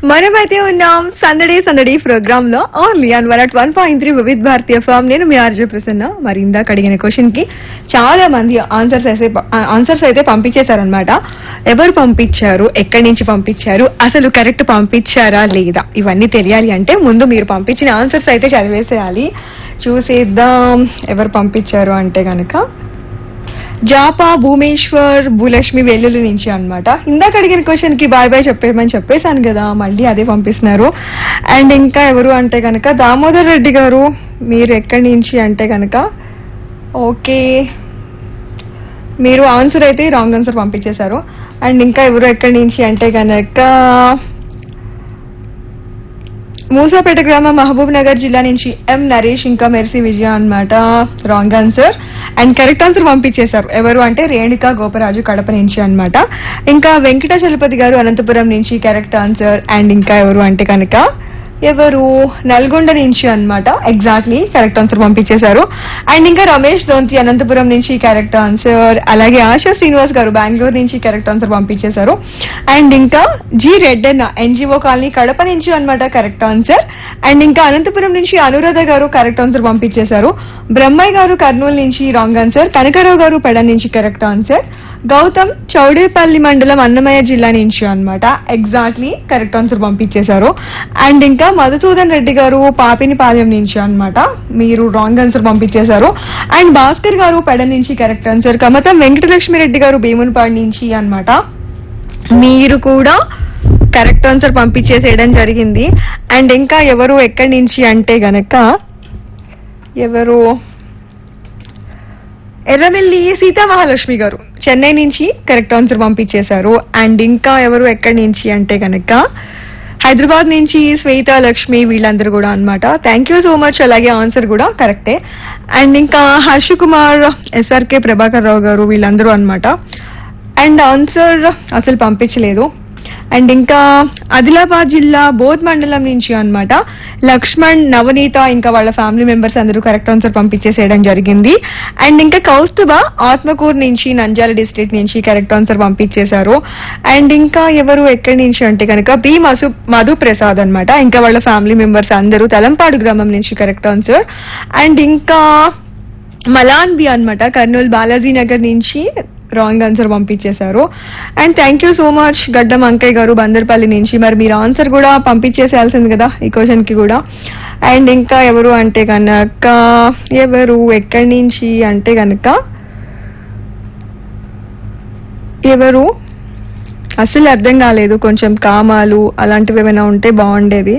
మనమైతే ఉన్నాం సందడే సందడి ప్రోగ్రామ్ లో only on one at one point three Vividh Bharati FM నేను మీ ఆర్జే ప్రసన్న మరి ఇందాక అడిగిన క్వశ్చన్ కి చాలా మంది ఆన్సర్స్ అయితే ఆన్సర్స్ అయితే పంపించేశారనమాట ఎవరు పంపించారు ఎక్కడి నుంచి పంపించారు అసలు కరెక్ట్ పంపించారా లేదా ఇవన్నీ తెలియాలి అంటే ముందు మీరు పంపించిన ఆన్సర్స్ అయితే చదివేసేయాలి చూసేద్దాం ఎవరు పంపించారు అంటే గనక జాపా భూమేశ్వర్ భూలక్ష్మి వెల్లుల్లి నుంచి అన్నమాట ఇందాక అడిగిన క్వశ్చన్ కి బాయ్ బాయ్ చెప్పేయమని చెప్పేశాను కదా మళ్ళీ అదే పంపిస్తున్నారు అండ్ ఇంకా ఎవరు అంటే కనుక దామోదర్ రెడ్డి గారు మీరు ఎక్కడి నుంచి అంటే కనుక ఓకే మీరు ఆన్సర్ అయితే రాంగ్ ఆన్సర్ పంపించేశారు అండ్ ఇంకా ఎవరు ఎక్కడి నుంచి అంటే కనుక మూసాపేట గ్రామం మహబూబ్ నగర్ జిల్లా నుంచి ఎం నరేష్ ఇంకా మెర్సీ విజయ అన్నమాట wrong answer and correct answer పంపించేశారు ఎవరు అంటే రేణుక గోపరాజు కడప నుంచి అన్నమాట ఇంకా వెంకటాచలపతి గారు అనంతపురం నుంచి కరెక్ట్ ఆన్సర్ అండ్ ఇంకా ఎవరు అంటే కనుక ఎవరు నల్గొండ నుంచి అన్నమాట ఎగ్జాక్ట్లీ కరెక్ట్ ఆన్సర్ పంపించేశారు అండ్ ఇంకా రమేష్ దొంతి అనంతపురం నుంచి కరెక్ట్ ఆన్సర్ అలాగే ఆశా శ్రీనివాస్ గారు బెంగళూరు నుంచి కరెక్ట్ ఆన్సర్ పంపించేశారు అండ్ ఇంకా G Reddanna NGO colony Kadapa నుంచి అన్నమాట కరెక్ట్ ఆన్సర్ అండ్ ఇంకా అనంతపురం నుంచి అనురాధ గారు కరెక్ట్ ఆన్సర్ పంపించేశారు బ్రహ్మయ్య గారు కర్నూలు నుంచి రాంగ్ ఆన్సర్ కనకరావు గారు పెడ నుంచి కరెక్ట్ ఆన్సర్ గౌతమ్ చౌడేపల్లి మండలం అన్నమయ్య జిల్లా నుంచి అన్నమాట ఎగ్జాక్ట్లీ కరెక్ట్ ఆన్సర్ పంపించేశారు అండ్ ఇంకా మధుసూదన్ రెడ్డి గారు పాపినిపాలెం నుంచి అన్నమాట మీరు రాంగ్ ఆన్సర్ పంపించేశారు అండ్ భాస్కర్ గారు పెడ నుంచి కరెక్ట్ ఆన్సర్ కమతం వెంకటలక్ష్మి రెడ్డి గారు భీమునిపాడు నుంచి అన్నమాట మీరు కూడా కరెక్ట్ ఆన్సర్ పంపించేసేయడం జరిగింది అండ్ ఇంకా ఎవరు ఎక్కడి నుంచి అంటే గనక ఎవరు ఎర్రవెల్లి సీతా మహాలక్ష్మి గారు చెన్నై నుంచి కరెక్ట్ ఆన్సర్ పంపించేశారు అండ్ ఇంకా ఎవరు ఎక్కడి నుంచి అంటే కనుక హైదరాబాద్ నుంచి శ్వేత లక్ష్మి వీళ్ళందరూ కూడా అన్నమాట థ్యాంక్ యూ సో మచ్ అలాగే ఆన్సర్ కూడా కరెక్టే అండ్ ఇంకా హర్ష కుమార్ ఎస్ఆర్కే ప్రభాకర్ రావు గారు వీళ్ళందరూ అన్నమాట అండ్ ఆన్సర్ అసలు పంపించలేదు అండ్ ఇంకా ఆదిలాబాద్ జిల్లా బోధ్ మండలం నుంచి అన్నమాట లక్ష్మణ్ నవనీత ఇంకా వాళ్ళ ఫ్యామిలీ మెంబర్స్ అందరూ కరెక్ట్ ఆన్సర్ పంపించేసేయడం జరిగింది అండ్ ఇంకా కౌస్తుభ ఆత్మకూరు నుంచి నంద్యాల డిస్ట్రిక్ట్ నుంచి కరెక్ట్ ఆన్సర్ పంపించేశారు అండ్ ఇంకా ఎవరు ఎక్కడి నుంచి అంటే కనుక బి మసు మధు ప్రసాద్ అన్నమాట ఇంకా వాళ్ళ ఫ్యామిలీ మెంబర్స్ అందరూ తలంపాడు గ్రామం నుంచి కరెక్ట్ ఆన్సర్ అండ్ ఇంకా మలాన్బి అన్నమాట కర్నూలు బాలాజీ నగర్ నుంచి రాంగ్ ఆన్సర్ పంపించేశారు and thank you so much Gaddam Ankaiah గారు బందర్పల్లి నుంచి మరి మీరు ఆన్సర్ కూడా పంపించేసేయాల్సింది కదా ఈ క్వశ్చన్ కి కూడా అండ్ ఇంకా ఎవరు అంటే కనుక ఎవరు ఎక్కడి నుంచి అంటే కనుక ఎవరు అసలు అర్థం కాలేదు కొంచెం కామాలు అలాంటివి ఏమైనా ఉంటే బాగుండేది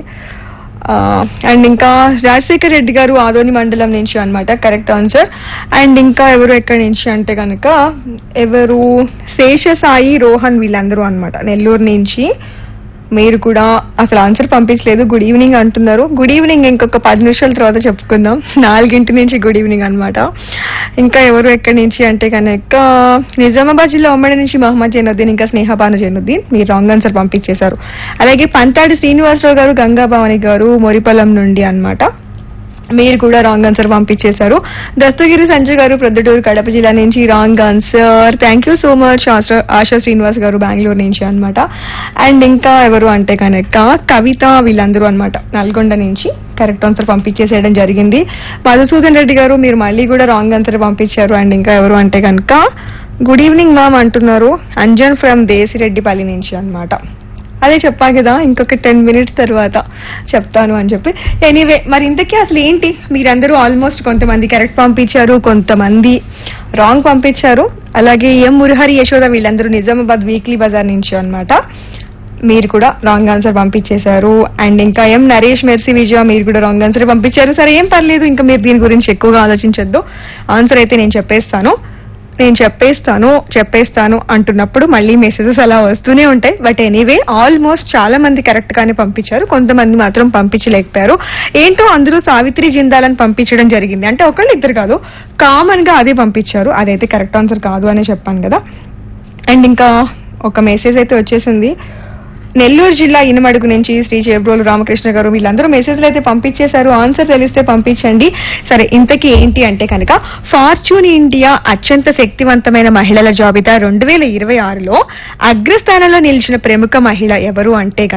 అండ్ ఇంకా రాజశేఖర్ రెడ్డి గారు ఆదోని మండలం నుంచి అన్నమాట కరెక్ట్ ఆన్సర్ అండ్ ఇంకా ఎవరు ఎక్కడి నుంచి అంటే కనుక ఎవరు శేషసాయి రోహన్ వీళ్ళందరూ అన్నమాట నెల్లూరు నుంచి మీరు కూడా అసలు ఆన్సర్ పంపించలేదు గుడ్ ఈవినింగ్ అంటున్నారు గుడ్ ఈవినింగ్ ఇంకొక పది నిమిషాల తర్వాత చెప్పుకుందాం నాలుగింటి నుంచి గుడ్ ఈవినింగ్ అన్నమాట ఇంకా ఎవరు ఎక్కడి నుంచి అంటే కనుక నిజామాబాద్ జిల్లా ఉమ్మడి నుంచి మహమ్మద్ జైనుద్దీన్ ఇంకా స్నేహబాను జైనుద్దీన్ మీరు రాంగ్ ఆన్సర్ పంపించేశారు అలాగే పంతాడి శ్రీనివాసరావు గారు గంగాభవాని గారు మొరిపల్లం నుండి అన్నమాట మీరు కూడా రాంగ్ ఆన్సర్ పంపించేశారు దస్తగిరి సంజయ్ గారు ప్రొద్దుటూరు కడప జిల్లా నుంచి wrong answer thank you so much Asha Asha Srinivas గారు బెంగళూరు నుంచి అన్నమాట అండ్ ఇంకా ఎవరు అంటే కనుక కవిత వీళ్ళందరూ అన్నమాట నల్గొండ నుంచి కరెక్ట్ ఆన్సర్ పంపించేసేయడం జరిగింది మధుసూదన్ రెడ్డి గారు మీరు మళ్ళీ కూడా రాంగ్ ఆన్సర్ పంపించారు అండ్ ఇంకా ఎవరు అంటే కనుక గుడ్ ఈవినింగ్ మ్యామ్ అంటున్నారు అంజన్ ఫ్రమ్ దేశిరెడ్డిపల్లి నుంచి అన్నమాట అదే చెప్పా కదా ఇంకొక టెన్ మినిట్స్ తర్వాత చెప్తాను అని చెప్పి ఎనీవే మరి ఇంతకీ అసలు ఏంటి మీరందరూ ఆల్మోస్ట్ కొంతమంది కరెక్ట్ పంపించారు కొంతమంది రాంగ్ పంపించారు అలాగే ఎం మురహరి యశోద వీళ్ళందరూ నిజామాబాద్ వీక్లీ బజార్ నుంచి అన్నమాట మీరు కూడా రాంగ్ ఆన్సర్ పంపించేశారు అండ్ ఇంకా ఎం నరేష్ మెర్సీ విజయ మీరు కూడా రాంగ్ ఆన్సర్ పంపించారు సరే ఏం పర్లేదు ఇంకా మీరు దీని గురించి ఎక్కువగా ఆలోచించొద్దు ఆన్సర్ అయితే నేను చెప్పేస్తాను నేను చెప్పేస్తాను చెప్పేస్తాను అంటున్నప్పుడు మళ్ళీ మెసేజెస్ అలా వస్తూనే ఉంటాయి బట్ ఎనీవే ఆల్మోస్ట్ చాలా మంది కరెక్ట్ గానే పంపించారు కొంతమంది మాత్రం పంపించలేకపోయారు ఏంటో అందరూ సావిత్రి జిందాలని పంపించడం జరిగింది అంటే ఒకళ్ళు ఇద్దరు కాదు కామన్ గా అదే పంపించారు అదైతే కరెక్ట్ ఆన్సర్ కాదు అనే చెప్పాను కదా అండ్ ఇంకా ఒక మెసేజ్ అయితే వచ్చేసింది నెల్లూరు జిల్లా ఇనమడుగు నుంచి శ్రీ చేబ్రోలు రామకృష్ణ గారు వీళ్ళందరూ మెసేజ్లు అయితే పంపించేశారు ఆన్సర్ తెలిస్తే పంపించండి సరే ఇంతకీ ఏంటి అంటే కనుక ఫార్చ్యూన్ ఇండియా అత్యంత శక్తివంతమైన మహిళల జాబితా రెండు వేల ఇరవై ఆరులో అగ్రస్థానంలో నిలిచిన ప్రముఖ మహిళ ఎవరు అంటే